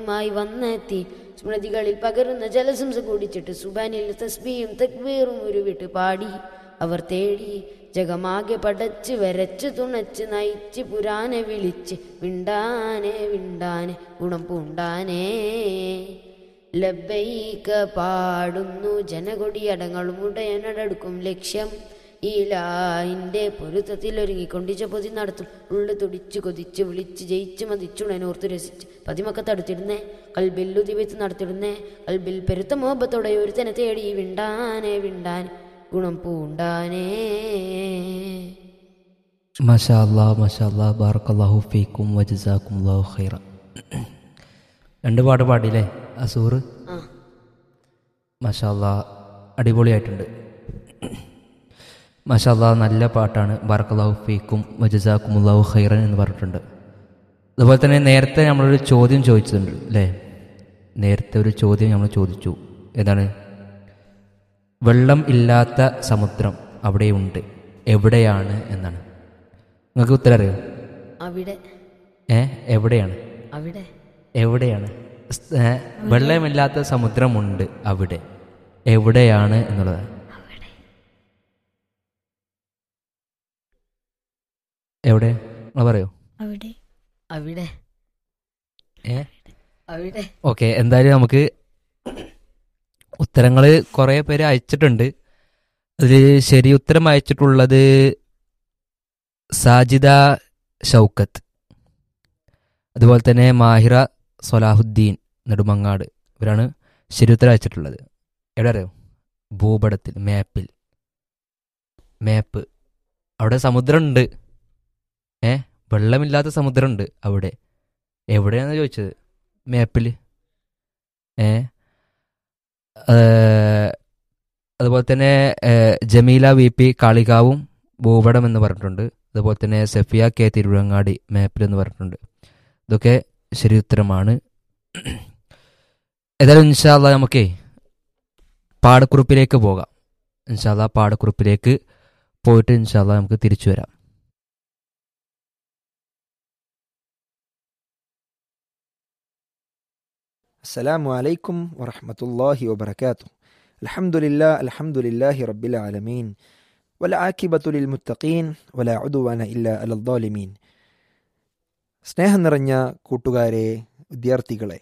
ആദ്യമായി വന്നെത്തി സ്മൃതികളിൽ പകരുന്ന ജലസംസ കുടിച്ചിട്ട് സുബാനിൽ തസ്ബിയും തക്ബീറും ഉരുവിട്ട് പാടി അവർ തേടി ജഗമാകെ പടച്ച് വരച്ച് തുണച്ച് നയിച്ച് പുരാനെ വിളിച്ച് വിണ്ടാനെ വിണ്ടാനെ ഗുണം പൂണ്ടാനേ ലബ്ബൈക പാടുന്നു ജനകൊടിയടങ്ങളും ഉടയനടടുക്കും ലക്ഷ്യം ഈലായിന്റെ പൊരുത്തത്തിൽ ഒരുങ്ങിക്കൊണ്ടിച്ച പൊതി നടത്തും ഉള്ളു തുടിച്ചു കൊതിച്ച് വിളിച്ച് ജയിച്ച് മതിച്ചുണനോർത്തു രസിച്ച് പതിമക്ക തടുത്തിടുന്നേ കൽബിൽ ഉദിവെച്ച് നടത്തിടുന്നേ കൽബിൽ പെരുത്ത മോഹബത്തോടെ ഒരുത്തനെ തേടി വിണ്ടാനെ വിണ്ടാനെ ഗുണം പൂണ്ടാനേ മാഷാ അല്ലാ മാഷാ അല്ലാ ബാറക്കല്ലാഹു ഫീക്കും വജസാക്കും അല്ലാഹു ഖൈറ രണ്ട് പാട്ട് പാടിയില്ലേ അസൂറ് ആ മാഷാ അല്ലാ അടിപൊളിയായിട്ടുണ്ട് മാഷാ അല്ലാ നല്ല പാട്ടാണ് ബാറക്കല്ലാഹു ഫീക്കും വജസാക്കും അല്ലാഹു ഖൈറൻ എന്ന് പറഞ്ഞിട്ടുണ്ട് അതുപോലെ തന്നെ നേരത്തെ നമ്മളൊരു ചോദ്യം ചോദിച്ചിട്ടുണ്ട് അല്ലേ നേരത്തെ ഒരു ചോദ്യം നമ്മൾ ചോദിച്ചു ഏതാണ് വെള്ളം ഇല്ലാത്ത സമുദ്രം അവിടെയുണ്ട് എവിടെയാണ് എന്നാണ് നിങ്ങൾക്ക് ഉത്തരം അറിയോ അവിടെ ഏ എവിടെയാണ് അവിടെ എവിടെയാണ് സ്- ഏ, വെള്ളമില്ലാത്ത സമുദ്രമുണ്ട് അവിടെ എവിടെയാണ് എന്നുള്ളത് എവിടെ നിങ്ങൾ പറയോ അവിടെ അവിടെ ഏ അവിടെ ഓക്കെ എന്തായാലും നമുക്ക് ഉത്തരങ്ങൾ കുറേ പേര് അയച്ചിട്ടുണ്ട് അതിൽ ശരി ഉത്തരം അയച്ചിട്ടുള്ളത് സാജിദ ഷൗക്കത്ത് അതുപോലെ തന്നെ മാഹിറ സൊലാഹുദ്ദീൻ നെടുമങ്ങാട് ഇവരാണ് ശരി ഉത്തരം അയച്ചിട്ടുള്ളത് എവിടെ അറിയോ ഭൂപടത്തിൽ മാപ്പിൽ മാപ്പ് അവിടെ സമുദ്രമുണ്ട് ഏ വെള്ളമില്ലാത്ത സമുദ്രമുണ്ട് അവിടെ എവിടെയാണെന്ന് ചോദിച്ചത് മാപ്പിൽ ഏ ഏഹ്, അതുപോലെ തന്നെ ഏഹ്, ജമീല വി പി കാളികാവും ഭൂപടം എന്ന് പറഞ്ഞിട്ടുണ്ട് അതുപോലെ തന്നെ സഫിയ കെ തിരുവങ്ങാടി മാപ്പിൽ എന്ന് പറഞ്ഞിട്ടുണ്ട് ഇതൊക്കെ ശരി ഉത്തരമാണ് ഏതായാലും ഇൻഷാല്ല നമുക്കേ പാടക്കുറിപ്പിലേക്ക് പോകാം ഇൻഷാല്ല പാടക്കുറിപ്പിലേക്ക് പോയിട്ട് ഇൻഷാല്ല നമുക്ക് തിരിച്ചു വരാം السلام عليكم ورحمة الله وبركاته الحمد لله الحمد لله رب العالمين والعاقبة للمتقين ولا عدوان إلا على الظالمين സ്നേഹം നിറഞ്ഞ കൂട്ടുകാരെ വിദ്യാർത്ഥികളെ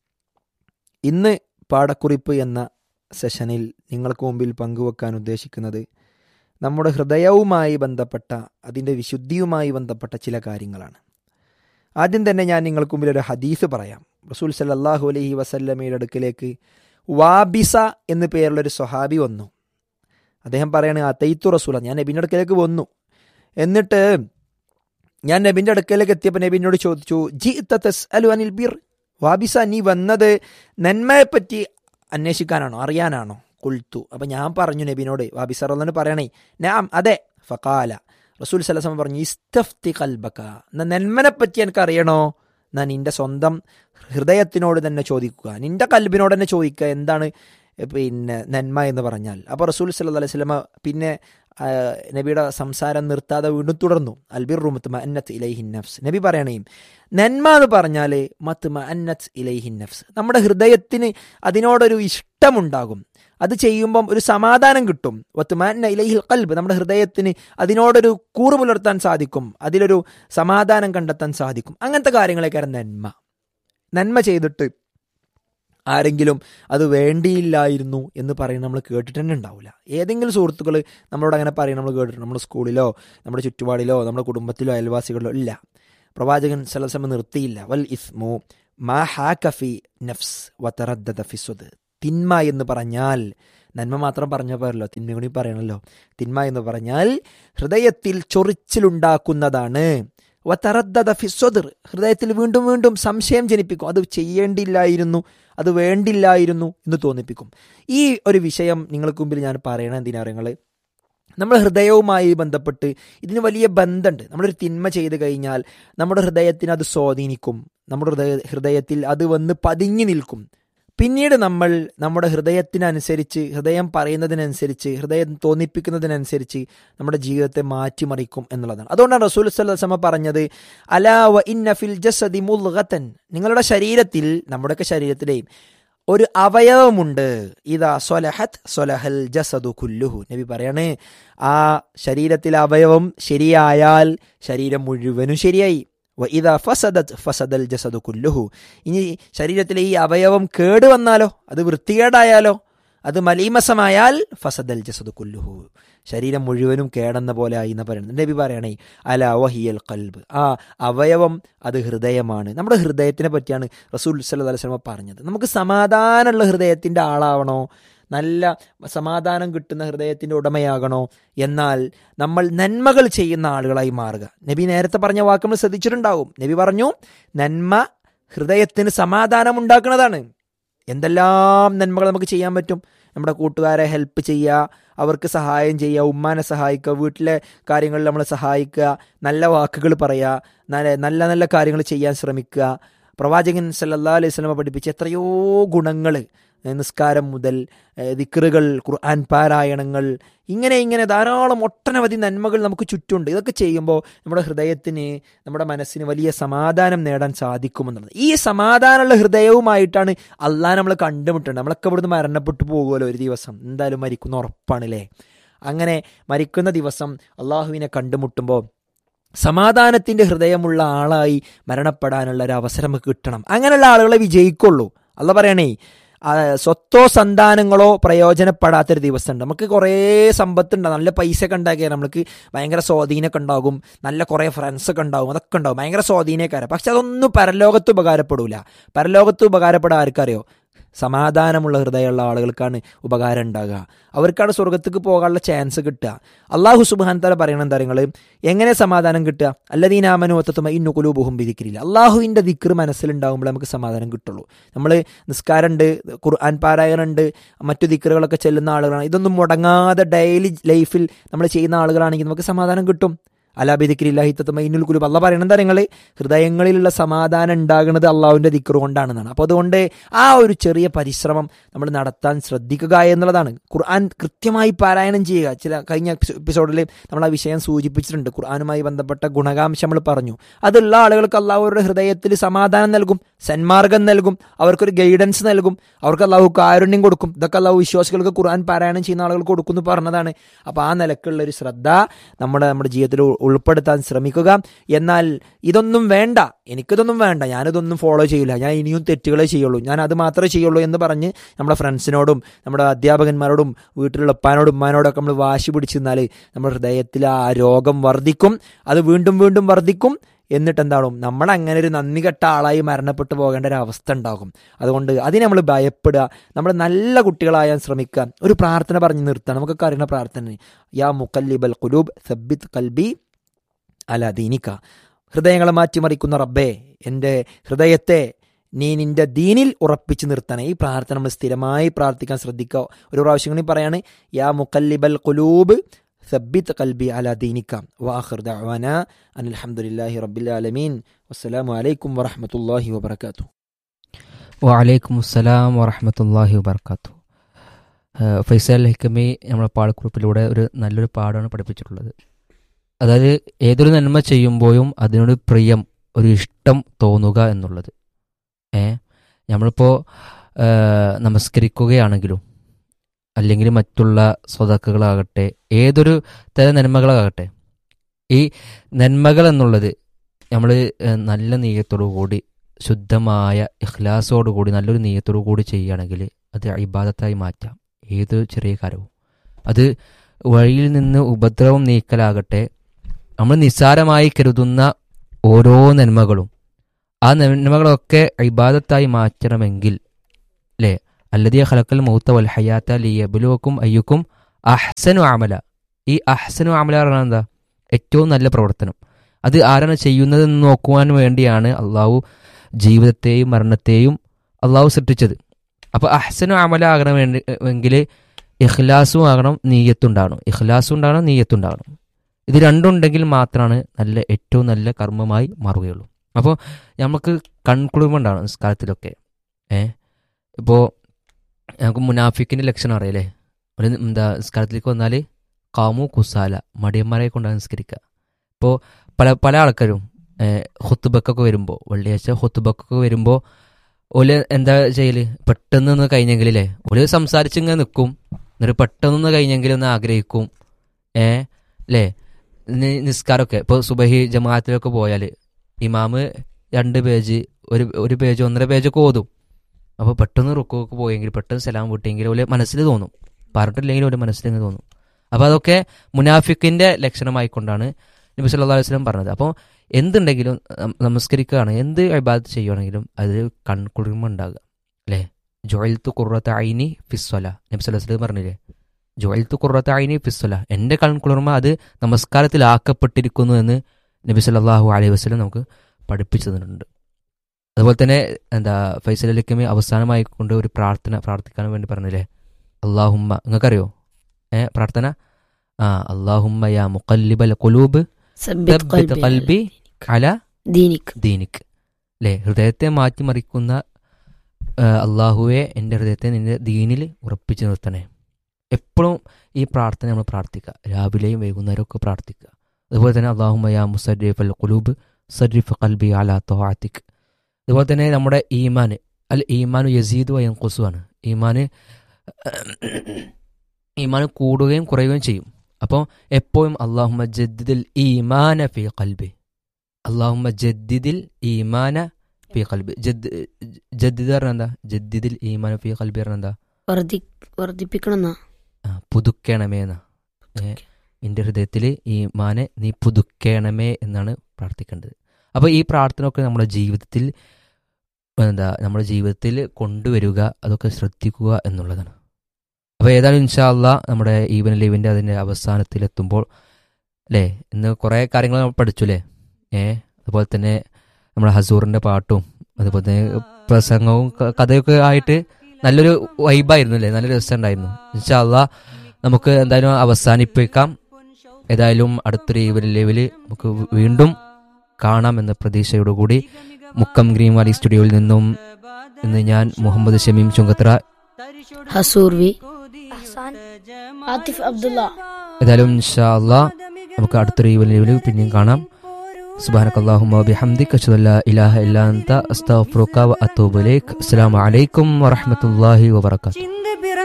ഇന്ന് പാഠക്കുറിപ്പ് എന്ന സെഷനിൽ നിങ്ങൾക്ക് മുമ്പിൽ പങ്കുവെക്കാൻ ഉദ്ദേശിക്കുന്നത് നമ്മുടെ ഹൃദയവുമായി ബന്ധപ്പെട്ട അതിൻ്റെ വിശുദ്ധിയുമായി ബന്ധപ്പെട്ട ചില കാര്യങ്ങളാണ് ആദ്യം തന്നെ ഞാൻ നിങ്ങൾക്ക് മുമ്പിൽ ഒരു ഹദീസ് പറയാം റസൂൽ സല്ലല്ലാഹു അലൈഹി വസല്ലമയുടെ അടുക്കിലേക്ക് വാബിസ എന്ന് പേരുള്ളൊരു സ്വഹാബി വന്നു അദ്ദേഹം പറയാണ് ആ തെയ്ത്തു റസൂല ഞാൻ നബിൻ്റെ അടുക്കലേക്ക് വന്നു എന്നിട്ട് ഞാൻ നബിൻ്റെ അടുക്കലേക്ക് എത്തിയപ്പോൾ നബിനോട് ചോദിച്ചു ജി തസ് അലു അനിൽ ബിർ വാബിസ നീ വന്നത് നന്മയെപ്പറ്റി അന്വേഷിക്കാനാണോ അറിയാനാണോ കുൽത്തു അപ്പം ഞാൻ പറഞ്ഞു നബിനോട് വാബിസ റോന്ന് പറയണേ ഞാൻ അതെ ഫക്കാല റസൂൽ സലസം പറഞ്ഞു ഇസ്തഫ്തി കൽബക്ക എന്നാ നന്മനെ പറ്റി എനിക്ക് അറിയണോ എന്നാ നിന്റെ സ്വന്തം ഹൃദയത്തിനോട് തന്നെ ചോദിക്കുക നിന്റെ കൽബിനോട് തന്നെ ചോദിക്കുക എന്താണ് പിന്നെ നന്മ എന്ന് പറഞ്ഞാൽ അപ്പോൾ റസൂൽ സല്ല അലൈഹി സ്വലമ പിന്നെ ആ, നബിയുടെ സംസാരം നിർത്താതെ വീണ്ടും തുടർന്നു അൽബിർ റുമത്ത് അന്നത്ത് ഇലൈഹിൻ നഫ്സ് നബി പറയണേ നന്മ എന്ന് പറഞ്ഞാൽ മത്ത് അന്നത്ത് ഇലൈഹിൻ നഫ്സ് നമ്മുടെ ഹൃദയത്തിന് അതിനോടൊരു ഇഷ്ടമുണ്ടാകും അത് ചെയ്യുമ്പം ഒരു സമാധാനം കിട്ടും വത്തുമാന ഇലൈഹിൽ കൽബ് നമ്മുടെ ഹൃദയത്തിന് അതിനോടൊരു കൂറ് പുലർത്താൻ സാധിക്കും അതിലൊരു സമാധാനം കണ്ടെത്താൻ സാധിക്കും അങ്ങനത്തെ കാര്യങ്ങളൊക്കെ നന്മ നന്മ ചെയ്തിട്ട് ആരെങ്കിലും അത് വേണ്ടിയില്ലായിരുന്നു എന്ന് പറയുന്നത് നമ്മൾ കേട്ടിട്ട് തന്നെ ഉണ്ടാവില്ല ഏതെങ്കിലും സുഹൃത്തുക്കൾ നമ്മളോട് അങ്ങനെ പറയും നമ്മൾ കേട്ടിട്ടുണ്ട് നമ്മുടെ സ്കൂളിലോ നമ്മുടെ ചുറ്റുപാടിലോ നമ്മുടെ കുടുംബത്തിലോ അയൽവാസികളിലോ ഇല്ല പ്രവാചകൻ സലസമ നിർത്തിയില്ല വൽ ഇസ്മു മാ ഹാക്കഫി നഫ്സ് വത്തറദ്ദ ഫിസ്വദ് തിന്മ എന്ന് പറഞ്ഞാൽ നന്മ മാത്രം പറഞ്ഞ പോരല്ലോ തിന്മ കൂടി പറയണല്ലോ തിന്മ എന്ന് പറഞ്ഞാൽ ഹൃദയത്തിൽ ചൊറിച്ചിലുണ്ടാക്കുന്നതാണ് വത്തറദ്ദ ഫിസ്വദർ ഹൃദയത്തിൽ വീണ്ടും വീണ്ടും സംശയം ജനിപ്പിക്കും അത് ചെയ്യേണ്ടില്ലായിരുന്നു അത് വേണ്ടില്ലായിരുന്നു എന്ന് തോന്നിപ്പിക്കും ഈ ഒരു വിഷയം നിങ്ങൾക്ക് മുമ്പിൽ ഞാൻ പറയണം എന്തിനാ നിങ്ങൾ നമ്മുടെ ഹൃദയവുമായി ബന്ധപ്പെട്ട് ഇതിന് വലിയ ബന്ധമുണ്ട് നമ്മളൊരു തിന്മ ചെയ്ത് കഴിഞ്ഞാൽ നമ്മുടെ ഹൃദയത്തിന് അത് സ്വാധീനിക്കും നമ്മുടെ ഹൃദയ ഹൃദയത്തിൽ അത് വന്ന് പതിഞ്ഞു നിൽക്കും പിന്നീട് നമ്മൾ നമ്മുടെ ഹൃദയത്തിനനുസരിച്ച് ഹൃദയം പറയുന്നതിനനുസരിച്ച് ഹൃദയം തോന്നിപ്പിക്കുന്നതിനനുസരിച്ച് നമ്മുടെ ജീവിതത്തെ മാറ്റിമറിക്കും എന്നുള്ളതാണ് അതുകൊണ്ടാണ് റസൂൽ സല്ലല്ലാഹു പറഞ്ഞത് അലാ വ ഇന്ന ഫിൽ ജസദി മുൽഗതൻ നിങ്ങളുടെ ശരീരത്തിൽ നമ്മുടെയൊക്കെ ശരീരത്തിലെയും ഒരു അവയവമുണ്ട് ഇതാ സൊലഹത്ത് സൊലഹൽ ജസദു കുല്ലുഹു നബി പറയാണ് ആ ശരീരത്തിലെ അവയവം ശരിയായാൽ ശരീരം മുഴുവനും ശരിയായി വ ഇതാ ഫസദത് ഫസദൽ ജസദു കുല്ലുഹു ഇനി ശരീരത്തിലെ ഈ അവയവം കേട് വന്നാലോ അത് വൃത്തികേടായാലോ അത് മലീമസമായാൽ ഫസദൽ ജസദു കുല്ലുഹു ശരീരം മുഴുവനും കേടെന്ന പോലെ ആയി എന്ന് പറയുന്നത് നബി പറയണേ അല വഹിയൽ കൽബ് ആ അവയവം അത് ഹൃദയമാണ് നമ്മുടെ ഹൃദയത്തിനെ പറ്റിയാണ് റസൂൽ സല്ലല്ലാഹു അലൈഹി വസല്ലം പറഞ്ഞത് നമുക്ക് സമാധാനമുള്ള ഹൃദയത്തിൻ്റെ ആളാവണോ നല്ല സമാധാനം കിട്ടുന്ന ഹൃദയത്തിൻ്റെ ഉടമയാകണോ എന്നാൽ നമ്മൾ നന്മകൾ ചെയ്യുന്ന ആളുകളായി മാറുക നബി നേരത്തെ പറഞ്ഞ വാക്ക് നമ്മൾ ശ്രദ്ധിച്ചിട്ടുണ്ടാവും നബി പറഞ്ഞു നന്മ ഹൃദയത്തിന് സമാധാനം ഉണ്ടാക്കുന്നതാണ് എന്തെല്ലാം നന്മകൾ നമുക്ക് ചെയ്യാൻ പറ്റും നമ്മുടെ കൂട്ടുകാരെ ഹെൽപ്പ് ചെയ്യുക അവർക്ക് സഹായം ചെയ്യുക ഉമ്മാനെ സഹായിക്കുക വീട്ടിലെ കാര്യങ്ങളിൽ നമ്മൾ സഹായിക്കുക നല്ല വാക്കുകൾ പറയുക നല്ല നല്ല നല്ല കാര്യങ്ങൾ ചെയ്യാൻ ശ്രമിക്കുക പ്രവാചകൻ സല്ലല്ലാ അലൈഹി സ്വലമ പഠിപ്പിച്ച എത്രയോ ഗുണങ്ങൾ നിസ്കാരം മുതൽ ദിക്റുകൾ ഖുർആൻ പാരായണങ്ങൾ ഇങ്ങനെ ഇങ്ങനെ ധാരാളം ഒട്ടനവധി നന്മകൾ നമുക്ക് ചുറ്റുണ്ട് ഇതൊക്കെ ചെയ്യുമ്പോൾ നമ്മുടെ ഹൃദയത്തിന് നമ്മുടെ മനസ്സിന് വലിയ സമാധാനം നേടാൻ സാധിക്കുമെന്നുള്ളത് ഈ സമാധാനമുള്ള ഹൃദയവുമായിട്ടാണ് അള്ളാഹ് നമ്മൾ കണ്ടുമുട്ടുന്നത് നമ്മളൊക്കെ ഇവിടുന്ന് മരണപ്പെട്ടു പോകുമല്ലോ ഒരു ദിവസം എന്തായാലും മരിക്കുന്ന ഉറപ്പാണല്ലേ അങ്ങനെ മരിക്കുന്ന ദിവസം അള്ളാഹുവിനെ കണ്ടുമുട്ടുമ്പോൾ സമാധാനത്തിന്റെ ഹൃദയമുള്ള ആളായി മരണപ്പെടാനുള്ള ഒരു അവസരം നമുക്ക് കിട്ടണം അങ്ങനെയുള്ള ആളുകളെ വിജയിക്കുള്ളൂ അല്ല പറയണേ ആ, സ്വത്തോ സന്താനങ്ങളോ പ്രയോജനപ്പെടാത്തൊരു ദിവസമുണ്ട് നമുക്ക് കുറേ സമ്പത്തുണ്ട് നല്ല പൈസ ഒക്കെ ഉണ്ടാക്കിയാൽ നമ്മൾക്ക് ഭയങ്കര സ്വാധീനമൊക്കെ ഉണ്ടാകും നല്ല കുറേ ഫ്രണ്ട്സ് ഒക്കെ ഉണ്ടാകും അതൊക്കെ ഉണ്ടാകും ഭയങ്കര സ്വാധീനക്കാരം പക്ഷെ അതൊന്നും പരലോകത്ത് ഉപകാരപ്പെടൂല പരലോകത്ത് ഉപകാരപ്പെടാൻ ആർക്കറിയോ സമാധാനമുള്ള ഹൃദയമുള്ള ആളുകൾക്കാണ് ഉപകാരം ഉണ്ടാകുക അവർക്കാണ് സ്വർഗത്തേക്ക് പോകാനുള്ള ചാൻസ് കിട്ടുക അള്ളാഹു സുബാൻ തല പറയണ എന്താ നിങ്ങൾ എങ്ങനെ സമാധാനം കിട്ടുക അല്ലദീനാമനു ഒത്തത്തുമ ഇന്നു കുലൂബുഹും വിധിക്കില്ല അള്ളാഹുവിൻ്റെ ദിക്ർ മനസ്സിലുണ്ടാകുമ്പോൾ നമുക്ക് സമാധാനം കിട്ടുള്ളൂ നമ്മൾ നിസ്കാരമുണ്ട് ഖുർആൻ പാരായണമുണ്ട് മറ്റു ദിക്റുകളൊക്കെ ചെല്ലുന്ന ആളുകളാണ് ഇതൊന്നും മുടങ്ങാതെ ഡെയിലി ലൈഫിൽ നമ്മൾ ചെയ്യുന്ന ആളുകളാണെങ്കിൽ നമുക്ക് സമാധാനം കിട്ടും അലാബിദിക്രില്ലാഹി തത്തമ ഇന്നുൽ കുലൂബ് അല്ല പറയുന്നത് നിങ്ങൾ ഹൃദയങ്ങളിലുള്ള സമാധാനം ഉണ്ടാകുന്നത് അള്ളാഹുവിൻ്റെ ദിക്റ് കൊണ്ടാണെന്നാണ് അപ്പോൾ അതുകൊണ്ട് ആ ഒരു ചെറിയ പരിശ്രമം നമ്മൾ നടത്താൻ ശ്രദ്ധിക്കുക എന്നുള്ളതാണ് ഖുർആൻ കൃത്യമായി പാരായണം ചെയ്യുക ചില കഴിഞ്ഞ എപ്പിസോഡിൽ നമ്മൾ ആ വിഷയം സൂചിപ്പിച്ചിട്ടുണ്ട് ഖുർആനുമായി ബന്ധപ്പെട്ട ഗുണകാംശം നമ്മൾ പറഞ്ഞു അതുള്ള ആളുകൾക്ക് അള്ളാഹുരുടെ ഹൃദയത്തിൽ സമാധാനം നൽകും സന്മാർഗം നൽകും അവർക്കൊരു ഗൈഡൻസ് നൽകും അവർക്ക് അള്ളാഹു കാരുണ്യം കൊടുക്കും ഇതൊക്കെ അള്ളാഹു വിശ്വാസികൾക്ക് ഖുർആൻ പാരായണം ചെയ്യുന്ന ആളുകൾക്ക് കൊടുക്കുന്നു പറഞ്ഞതാണ് അപ്പോൾ ആ നിലക്കുള്ള ഒരു ശ്രദ്ധ നമ്മുടെ നമ്മുടെ ജീവിതത്തിൽ ഉ- ഉൾപ്പെടുത്താൻ ശ്രമിക്കുക എന്നാൽ ഇതൊന്നും വേണ്ട എനിക്കിതൊന്നും വേണ്ട ഞാനിതൊന്നും ഫോളോ ചെയ്യില്ല ഞാൻ ഇനിയും തെറ്റുകളെ ചെയ്യുള്ളൂ ഞാൻ അത് മാത്രമേ ചെയ്യുള്ളൂ എന്ന് പറഞ്ഞ് നമ്മുടെ ഫ്രണ്ട്സിനോടും നമ്മുടെ അധ്യാപകന്മാരോടും വീട്ടിലുള്ള ഉപ്പാനോടും ഉമ്മാനോടൊക്കെ നമ്മൾ വാശി പിടിച്ചിരുന്നാൽ നമ്മുടെ ഹൃദയത്തിൽ ആ രോഗം വർദ്ധിക്കും അത് വീണ്ടും വീണ്ടും വർദ്ധിക്കും എന്നിട്ട് എന്താണോ നമ്മൾ അങ്ങനെ ഒരു നന്ദി കെട്ട ആളായി മരണപ്പെട്ടു പോകേണ്ട ഒരു അവസ്ഥ ഉണ്ടാകും അതുകൊണ്ട് അതിനെ നമ്മൾ ഭയപ്പെടുക നമ്മൾ നല്ല കുട്ടികളായാൻ ശ്രമിക്കുക ഒരു പ്രാർത്ഥന പറഞ്ഞ് നിർത്തുക നമുക്കൊക്കെ അറിയുന്ന പ്രാർത്ഥന യാ മുക്കല്ലിബൽ കുലൂബ് സബ്ബിത് കൽബി അല ദീനിക്ക ഹൃദയങ്ങളെ മാറ്റിമറിക്കുന്ന റബ്ബേ എൻ്റെ ഹൃദയത്തെ നീ നിന്റെ ദീനിൽ ഉറപ്പിച്ചു നിർത്തണേ ഈ പ്രാർത്ഥന നമ്മൾ സ്ഥിരമായി പ്രാർത്ഥിക്കാൻ ശ്രദ്ധിക്കുക ഒരു പ്രാവശ്യം കൂടി പറയാണ് യാ മുക്കല്ലിബൽ കുലൂബ് സബ്ബിത്ത് കൽബി അല ദീനിക്ക വാഹിർ ദഅവാന അനിൽ ഹംദുലില്ലാഹി റബ്ബിൽ ആലമീൻ വസ്സലാമു അലൈക്കും വറഹ്മത്തുള്ളാഹി വബറകാതുഹു വലൈക്കും അസ്സലാം വറഹമത്തല്ലാഹി വബർക്കാത്തു ഫൈസൽ ഹിക്കമി നമ്മളെ പാഠക്കുറിപ്പിലൂടെ ഒരു നല്ലൊരു പാഠമാണ് പഠിപ്പിച്ചിട്ടുള്ളത് അതായത് ഏതൊരു നന്മ ചെയ്യുമ്പോഴും അതിനോട് പ്രിയം ഒരു ഇഷ്ടം തോന്നുക എന്നുള്ളത് ഏ നമ്മളിപ്പോൾ നമസ്കരിക്കുകയാണെങ്കിലും അല്ലെങ്കിൽ മറ്റുള്ള സ്വതക്കുകളാകട്ടെ ഏതൊരു തരം നന്മകളാകട്ടെ ഈ നന്മകൾ എന്നുള്ളത് നമ്മൾ നല്ല നീയത്തോടു കൂടി ശുദ്ധമായ ഇഖ്ലാസോടു കൂടി നല്ലൊരു നീയത്തോടു കൂടി ചെയ്യുകയാണെങ്കിൽ അത് ഇബാദത്തായി മാറ്റാം ഏത് ചെറിയ കാര്യവും അത് വഴിയിൽ നിന്ന് ഉപദ്രവം നീക്കലാകട്ടെ നമ്മൾ നിസ്സാരമായി കരുതുന്ന ഓരോ നന്മകളും ആ നന്മകളൊക്കെ ഇബാദത്തായി മാറ്റണമെങ്കിൽ അല്ലേ അല്ലതിയ ഖലക്കൽ മൗത്ത വൽ ഹയാത്ത ലിയബുലുവക്കും അയ്യുക്കും അഹ്സനു അമല ഈ അഹ്സനു അമല പറഞ്ഞാൽ എന്താ ഏറ്റവും നല്ല പ്രവർത്തനം അത് ആരാണ് ചെയ്യുന്നതെന്ന് നോക്കുവാൻ വേണ്ടിയാണ് അള്ളാഹു ജീവിതത്തെയും മരണത്തെയും അള്ളാഹു സൃഷ്ടിച്ചത് അപ്പോൾ അഹ്സനു അമല ആകണം വേണ്ടി എങ്കിൽ ഇഖ്ലാസും ആകണം നീയത്തുണ്ടാകണം ഇഖ്ലാസും ഉണ്ടാകണം നീയത്തുണ്ടാകണം ഇത് രണ്ടുണ്ടെങ്കിൽ മാത്രമാണ് നല്ല ഏറ്റവും നല്ല കർമ്മമായി മാറുകയുള്ളൂ അപ്പോൾ നമുക്ക് കൺക്ലൂമെൻ്റ് ആണ് നിസ്കാരത്തിലൊക്കെ ഏ ഇപ്പോൾ നമുക്ക് മുനാഫിക്കിൻ്റെ ലക്ഷണം അറിയാലേ ഒരു എന്താ നിസ്കാരത്തിലേക്ക് വന്നാൽ കാമു കുസാല മടിയന്മാരെ കൊണ്ടാണ് നിസ്കരിക്കുക ഇപ്പോൾ പല പല ആൾക്കാരും ഹൊത്തുബക്കൊക്കെ വരുമ്പോൾ വെള്ളിയാഴ്ച ഹൊത്തുബക്കൊക്കെ വരുമ്പോൾ ഓല് എന്താ ചെയ്യല് പെട്ടെന്ന് ഒന്ന് കഴിഞ്ഞെങ്കിലേ ഓല് സംസാരിച്ചിങ്ങനെ നിൽക്കും എന്നിട്ട് പെട്ടെന്നൊന്ന് കഴിഞ്ഞെങ്കിൽ ഒന്ന് ആഗ്രഹിക്കും ഏ അല്ലേ നി- നിസ്കാരമൊക്കെ ഇപ്പോൾ സുബഹി ജമാഅത്തിലൊക്കെ പോയാൽ ഇമാമ് രണ്ട് പേജ് ഒരു ഒരു പേജ് ഒന്നര പേജൊക്കെ ഓതും അപ്പോൾ പെട്ടെന്ന് റുക്കൊക്കെ പോയെങ്കിൽ പെട്ടെന്ന് സലാം വിട്ടെങ്കിൽ ഓല് മനസ്സിൽ തോന്നും പറഞ്ഞിട്ടില്ലെങ്കിൽ ഓല് മനസ്സിലിങ്ങനെ തോന്നും അപ്പോൾ അതൊക്കെ മുനാഫിക്കിൻ്റെ ലക്ഷണമായിക്കൊണ്ടാണ് നബി സല്ലല്ലാഹു അലൈഹി വസല്ലം പറഞ്ഞത് അപ്പോൾ എന്തുണ്ടെങ്കിലും നം- നമസ്കരിക്കുകയാണ് എന്ത് ഇബാദത്ത് ചെയ്യുകയാണെങ്കിലും അതിൽ കൺകുളിർമ ഉണ്ടാകുക അല്ലേ ജോയിൽത്തു കുറത്ത ഐനി ഫിസ്വല നബി സല്ലല്ലാഹു അലൈഹി വസല്ലം പറഞ്ഞില്ലേ ജോയിൽത്തു കുറത്ത ഐനി ഫിസ്വല എൻ്റെ കൺകുളിർമ അത് നമസ്കാരത്തിലാക്കപ്പെട്ടിരിക്കുന്നു എന്ന് നബി സല്ലല്ലാഹു അലൈഹി വസല്ലം നമുക്ക് പഠിപ്പിച്ചു തന്നിട്ടുണ്ട് അതുപോലെ തന്നെ എന്താ ഫൈസൽ അലിക്കമി അവസാനമായി കൊണ്ട് ഒരു പ്രാർത്ഥന പ്രാർത്ഥിക്കാൻ വേണ്ടി പറഞ്ഞില്ലേ അള്ളാഹുമ്മ നിങ്ങൾക്കറിയോ ഏ പ്രാർത്ഥന ആ അള്ളാഹുമ്മ യാ മുഖല്ലിബൽ കുലൂബ് സബ്ബിത് ثبت ഖൽബി قلبي على ദീനിക് ദീനിക് അല്ലേ ഹൃദയത്തെ മാറ്റിമറിക്കുന്ന ആ, അള്ളാഹുവെ എൻ്റെ ഹൃദയത്തെ നിന്റെ ദീനിൽ ഉറപ്പിച്ചു നിർത്തണേ എപ്പോഴും ഈ പ്രാർത്ഥന നമ്മൾ പ്രാർത്ഥിക്കുക രാവിലെയും വൈകുന്നേരവും ഒക്കെ പ്രാർത്ഥിക്കുക അതുപോലെ തന്നെ അള്ളാഹുമയ മുസരിഫ് അൽ കുലൂബ് സരിഫ് കൽബി അല തോഹാത്തിക് അതുപോലെ തന്നെ നമ്മുടെ ഈമാന് അൽ ഈമാനു യസീദ് വയം കുസുവാണ് ഈമാന് ഈമാന് കൂടുകയും കുറയുകയും ചെയ്യും അപ്പോൾ എപ്പോഴും അള്ളാഹുമ ജദ്ദിദിൽ ഈമാന ഫി കൽബി അള്ളാഹുമ ജദ്ദിദിൽ ഈമാന ഫി കൽബി ജദ് ജദ്ദിദ് പറഞ്ഞ എന്താ ജദ്ദിദിൽ ഈമാന ഫി കൽബി പറഞ്ഞ എന്താ വർദ്ധി വർദ്ധിപ്പിക്കണമെന്നാ ആ, പുതുക്കണമേ എന്നാ ഏ, എൻ്റെ ഹൃദയത്തിൽ ഈ മാനെ നീ പുതുക്കണമേ എന്നാണ് പ്രാർത്ഥിക്കേണ്ടത് അപ്പോൾ ഈ പ്രാർത്ഥന ഒക്കെ നമ്മുടെ ജീവിതത്തിൽ എന്താ നമ്മുടെ ജീവിതത്തിൽ കൊണ്ടുവരിക അതൊക്കെ ശ്രദ്ധിക്കുക എന്നുള്ളതാണ് അപ്പോൾ ഏതായാലും ഇൻഷാല്ല നമ്മുടെ ഈവൻ ലീവിൻ്റെ അതിൻ്റെ അവസാനത്തിലെത്തുമ്പോൾ അല്ലേ ഇന്ന് കുറേ കാര്യങ്ങൾ നമ്മൾ പഠിച്ചു അല്ലേ ഏ അതുപോലെ തന്നെ നമ്മുടെ ഹസൂറിൻ്റെ പാട്ടും അതുപോലെ തന്നെ പ്രസംഗവും ക- കഥയൊക്കെ ആയിട്ട് നല്ലൊരു വൈബായിരുന്നു അല്ലേ നല്ല രസമുണ്ടായിരുന്നു ഇൻഷാല്ല നമുക്ക് എന്തായാലും അവസാനിപ്പിക്കാം ഏതായാലും അടുത്തൊരു ഈവൻ ലെവല് നമുക്ക് വീണ്ടും കാണാം എന്ന പ്രതീക്ഷയോടുകൂടി മുക്കം ഗ്രീൻ വാലി സ്റ്റുഡിയോയിൽ നിന്നും ഇന്ന് ഞാൻ മുഹമ്മദ് ഷമീം ചുങ്കത്ര ഹസൂർ വി ആതിഫ് അബ്ദുള്ള ഏതായാലും ഇൻഷാ അല്ലാ നമുക്ക് അടുത്തൊരു ഈവൻ ലെവല് പിന്നെയും കാണാം സുബാനക്ക് അള്ളാഹുമ്മ ബിഹംദിക് അഷ്ഹദു അല്ലാ ഇലാഹ ഇല്ലാ അൻത അസ്തഗ്ഫിറുക വ അത്തൂബു ഇലൈക് അസ്സലാമു അലൈക്കും വറഹ്മത്തുള്ളാഹി വബറകാതുഹു ചിന്ത